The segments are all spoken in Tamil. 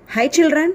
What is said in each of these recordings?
Hi children.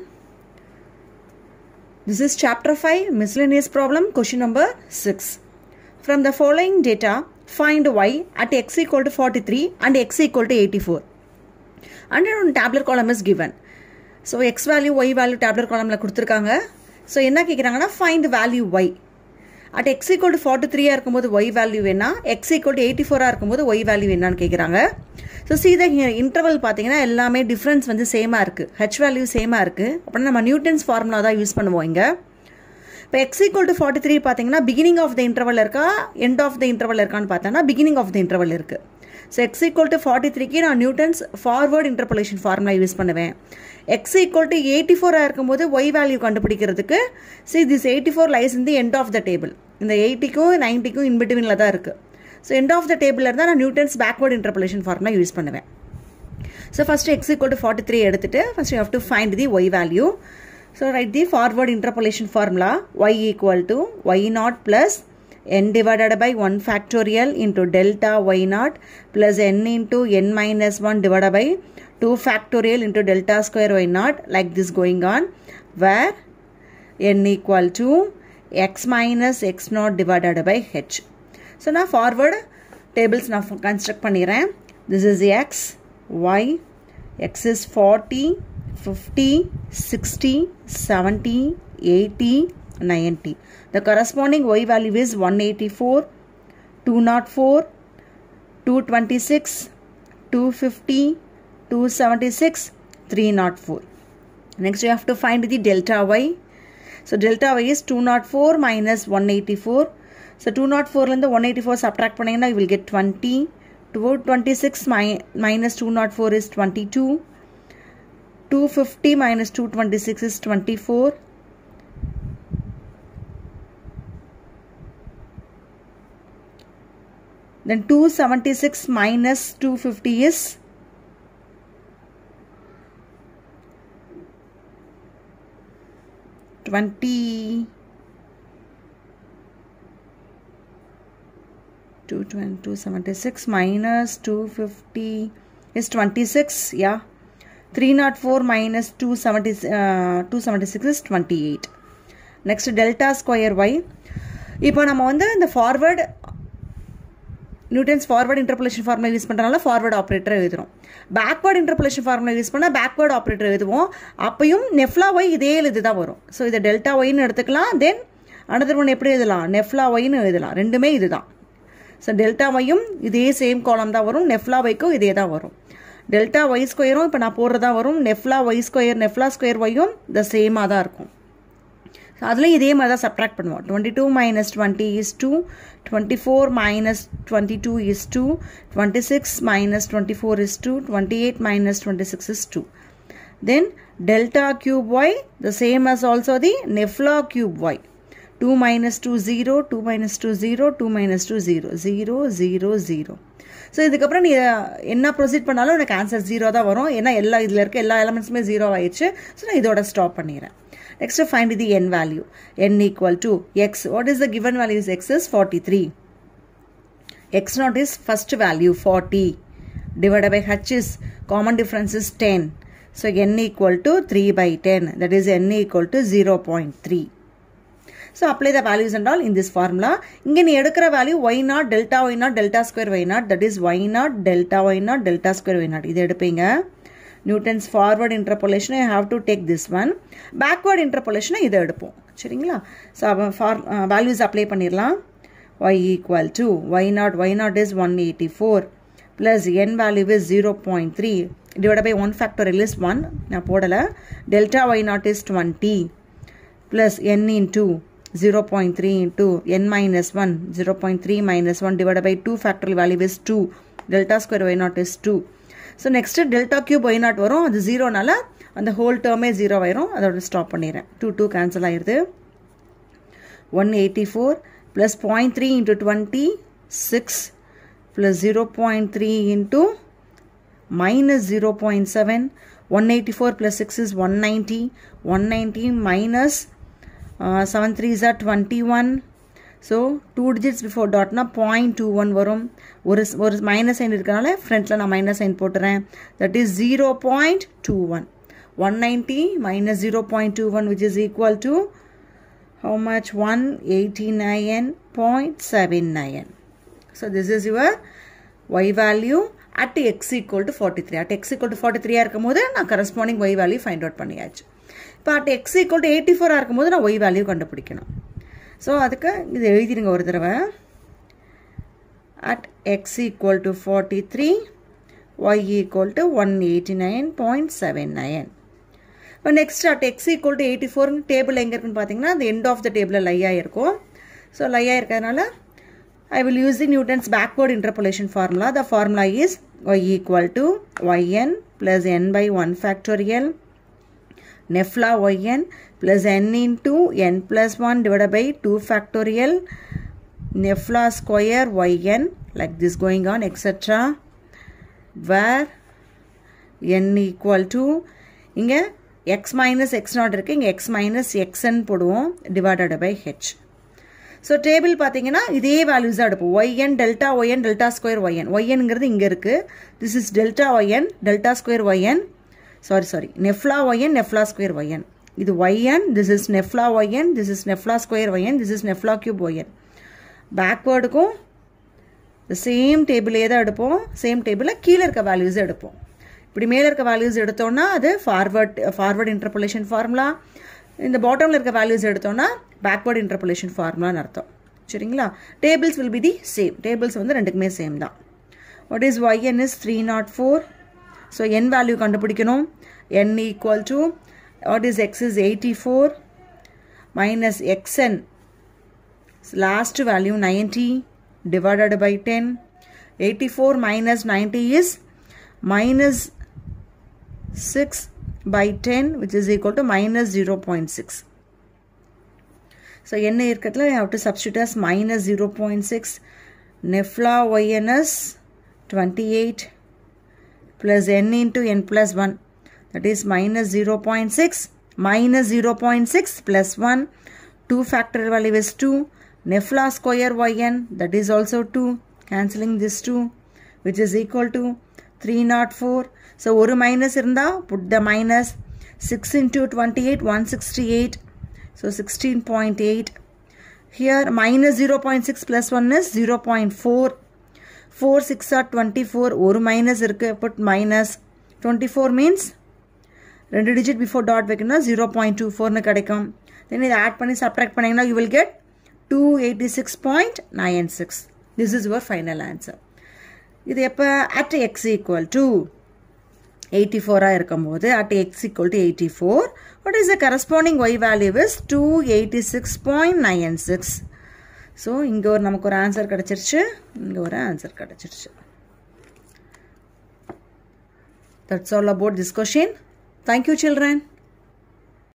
This is chapter 5 miscellaneous problem question number 6. From the following data find y at x equal to 43 and x equal to 84. And one tabular column is given. So X value Y value tablet காலமில் கொடுத்துருக்காங்க ஸோ என்ன கேட்குறாங்கன்னா find value Y at X equal to forty த்ரீயாக இருக்கும்போது ஒய் வேல்யூ என்ன எக்ஸ் ஈக்குவல் டு எயிட்டி ஃபோராக இருக்கும்போது ஒய் வேல்யூ என்னன்னு கேட்குறாங்க ஸோ சீதா இன்டர்வல் பார்த்தீங்கன்னா எல்லாமே டிஃப்ரென்ஸ் வந்து சேமாக இருக்குது ஹெச் வேல்யூ சேமாக இருக்குது அப்படின்னா நம்ம நியூட்டன்ஸ் ஃபார்முலா தான் யூஸ் பண்ணுவோம் இங்கே இப்போ X equal to forty three பார்த்தீங்கன்னா பிகினிங் ஆஃப் த இன்டர்வல் இருக்கா எண்ட் ஆஃப் த இன்டர்வல் இருக்கான்னு பார்த்தோன்னா பிகினிங் ஆஃப் த இன்டர்வல் இருக்குது so X equal to forty த்ரீக்கு நான் Newton's forward interpolation formula use பண்ணுவேன் எக்ஸ் ஈக்குவல் டு எயிட்டி ஃபோராக இருக்கும்போது ஒய் வேல்யூ கண்டுபிடிக்கிறதுக்கு see this eighty four lies இந்த எண்ட் ஆஃப் த டேபிள் இந்த எயிட்டிக்கும் நைன்ட்டிக்கும் இன்பிட்வீனில் தான் இருக்குது ஸோ எண்ட் ஆஃப் த டேபிளில் இருந்தால் நான் Newton's backward interpolation formula use பண்ணுவேன் so first X equal to forty three எடுத்துட்டு first you have to find the Y value so write the forward interpolation formula Y equal to Y not plus n divided by 1 factorial into delta y naught plus n into n minus 1 divided by 2 factorial into delta square y naught like this going on where n equal to x minus x naught divided by h. So now forward tables now construct பண்ணிறேன் this is x y x is 40 50 60 70 80 90. The corresponding y value is 184, 204, 226, 250, 276, 304. Next you have to find the delta y. So delta y is 204 minus 184. So 204 and the 184 subtract பண்ணீங்கன்னா you will get 20. 226 mi minus 204 is 22. 250 minus 226 is 24. then 276 minus 250 is Twenty two twenty two seventy six minus two fifty is twenty six. Yeah, three not four minus two seventy uh, two seventy six is twenty eight. Next delta square y. இப்போ நம்ம வந்து இந்த forward Newton's forward interpolation formula use பண்ணுறதுனால ஃபார்வர்ட் ஆப்ரேட்டர் எழுதுறோம் பேக்வர்ட் இன்டர்பலேஷன் ஃபார்முலா யூஸ் பண்ணால் பேக்வர்ட் ஆப்ரேட்டர் எழுதுவோம் அப்பையும் நெஃப்லா ஒய் இதே இது தான் வரும் ஸோ இதை டெல்டா ஒய்னு எடுத்துக்கலாம் தென் அனதர் ஒன் எப்படி எழுதலாம் நெஃப்லா ஒய்னு எழுதலாம் ரெண்டுமே இதுதான் ஸோ டெல்டா ஒய்யும் இதே சேம் காலம் தான் வரும் நெஃப்லா ஒய்க்கும் இதே தான் வரும் டெல்டா ஒய் ஸ்கொயரும் இப்போ நான் போடுறதா வரும் nabla Y square nabla square ஒய்யும் இந்த சேமாக தான் இருக்கும் ஸோ அதுலேயும் இதே மாதிரி தான் சப்ராக்ட் பண்ணுவோம் twenty two minus twenty is two twenty four minus twenty two is two twenty six minus twenty four is two twenty eight minus twenty six is two then delta cube Y the same as also the nabla cube Y two minus two zero two minus two zero two minus two zero zero zero zero so இதுக்கப்புறம் நீ என்ன ப்ரொசீட் பண்ணாலும் எனக்கு ஆன்சர் ஜீரோ தான் வரும் ஏன்னா எல்லா இதில் இருக்க எல்லா எலமெண்ட்ஸுமே ஜீரோ ஆயிடுச்சு ஸோ நான் இதோட ஸ்டாப் பண்ணிடுறேன் Next, find the n value. n equal to x. What is the given value? Is x is 43. x naught is first value 40 divided by h is common difference is 10. So n equal to 3 by 10. That is n equal to 0.3. So apply the values and all in this formula. இங்க நீ எடுக்கிற value y naught delta y naught delta square y naught that is y naught delta y naught delta square y naught இது எடுப்பீங்க Newton's forward interpolation I have to take this one backward இன்டர்போலேஷனை இதை எடுப்போம் சரிங்களா ஸோ அப்போ ஃபார் வேல்யூஸ் அப்ளை பண்ணிடலாம் y equal to Y naught y naught is one eighty four plus n value is zero point three divide by one factor is one நான் போடலை delta y naught is twenty plus n into 0.3 into n minus 1 0.3 minus 1 divided by 2 factorial value is 2 delta square y naught is 2 so next delta cube y naught வரும் அது ஜீரோனால அந்த ஹோல் டேர்மே ஜீரோ ஆயிரும் அதோட ஸ்டாப் பண்ணிடுறேன் டூ டூ கேன்சல் ஆயிடுது one eighty four plus point three into twenty six plus zero point three into minus zero point seven one eighty four plus six is one ninety one ninety minus seven three ஜார் twenty one so two digits before டாட்னா பாயிண்ட் டூ ஒன் வரும் ஒரு ஒரு மைனஸ் சைன் இருக்கனால ஃப்ரண்ட்டில் நான் மைனஸ் சைன் போட்டுறேன் that is zero point two one 190 minus 0.21 which is equal to how much 189.79 so this is your y value at x equal to 43 at x equal to 43 இருக்கும்போது நான் corresponding y value find out பண்ணியாச்சு இப்போ at x equal to 84 இருக்கும்போது நான் y value கண்டுபிடிக்கணும் ஸோ அதுக்கு இது எழுதிடுங்க ஒரு தடவை at x equal to 43 y equal to 189.79 இப்போ next at X equal to eighty ஃபோர்னு டேபிள் எங்கே இருக்குன்னு பார்த்தீங்கன்னா அந்த எண்ட் ஆஃப் த டேபிளில் லையாக இருக்கும் ஸோ லையாக இருக்கிறதுனால I will use the Newton's backward interpolation formula the formula is y equal to y n plus n by one factorial nabla y n plus n into n plus one divide by two factorial nabla square y n like this going on etcetera where n equal to இங்கே எக்ஸ் மைனஸ் எக்ஸ் நாட் இருக்குது இங்கே எக்ஸ் மைனஸ் எக்ஸ்ன்னு போடுவோம் divided by h so table பார்த்தீங்கன்னா இதே வேல்யூஸ் தான் எடுப்போம் yn delta y n delta square y n ஒய்என்ங்கிறது இங்கே இருக்குது this is delta y n delta square y n sorry sorry nabla y n nabla square y n இது y n this is nabla y n this is nabla square y n this is nabla cube y n பேக்வேர்டுக்கும் சேம் டேபிளே தான் எடுப்போம் சேம் டேபிளில் கீழே இருக்க வேல்யூஸ் எடுப்போம் இப்படி மேலே இருக்க வேல்யூஸ் எடுத்தோம்னா அது ஃபார்வர்ட் ஃபார்வர்ட் இன்டர்போலேஷன் ஃபார்முலா இந்த பாட்டமில் இருக்க வேல்யூஸ் எடுத்தோம்னா பேக்வர்ட் இன்டர்போலேஷன் ஃபார்முலான்னு அர்த்தம் சரிங்களா tables will be the same tables வந்து ரெண்டுக்குமே சேம் தான் what is y n is three naught four so n value கண்டுபிடிக்கணும் n equal to what is x is eighty four minus x n last value ninety divided by 10 84 minus 90 is minus 6 by 10 which is equal to minus 0.6 so என்ன இருக்கிறதுல I have to substitute as minus 0.6 nefla yn's 28 plus n into n plus 1 that is minus 0.6 minus 0.6 plus 1 2 factorial value is 2 Nefla square yn that is also 2 cancelling this 2 which is equal to 304 so ஒரு minus இருந்தா put the minus 6 into 28 168 so 16.8 here minus 0.6 plus 1 is 0.4 4 6 are 24 ஒரு minus இருக்கு put minus 24 means ரெண்டு digit before dot வைக்கணும்னா 0.24 கிடைக்கும் then இதை add பண்ணி subtract பண்ணீங்கன்னா you will get 286.96 this is your final answer இது எப்போ at x equal to 84 இருக்கும்போது at x equal to 84 what is the corresponding y value is 286.96 so இங்கே ஒரு நமக்கு ஒரு ஆன்சர் கிடச்சிருச்சு இங்கே ஒரு ஆன்சர் கிடச்சிருச்சு that's all about this question thank you children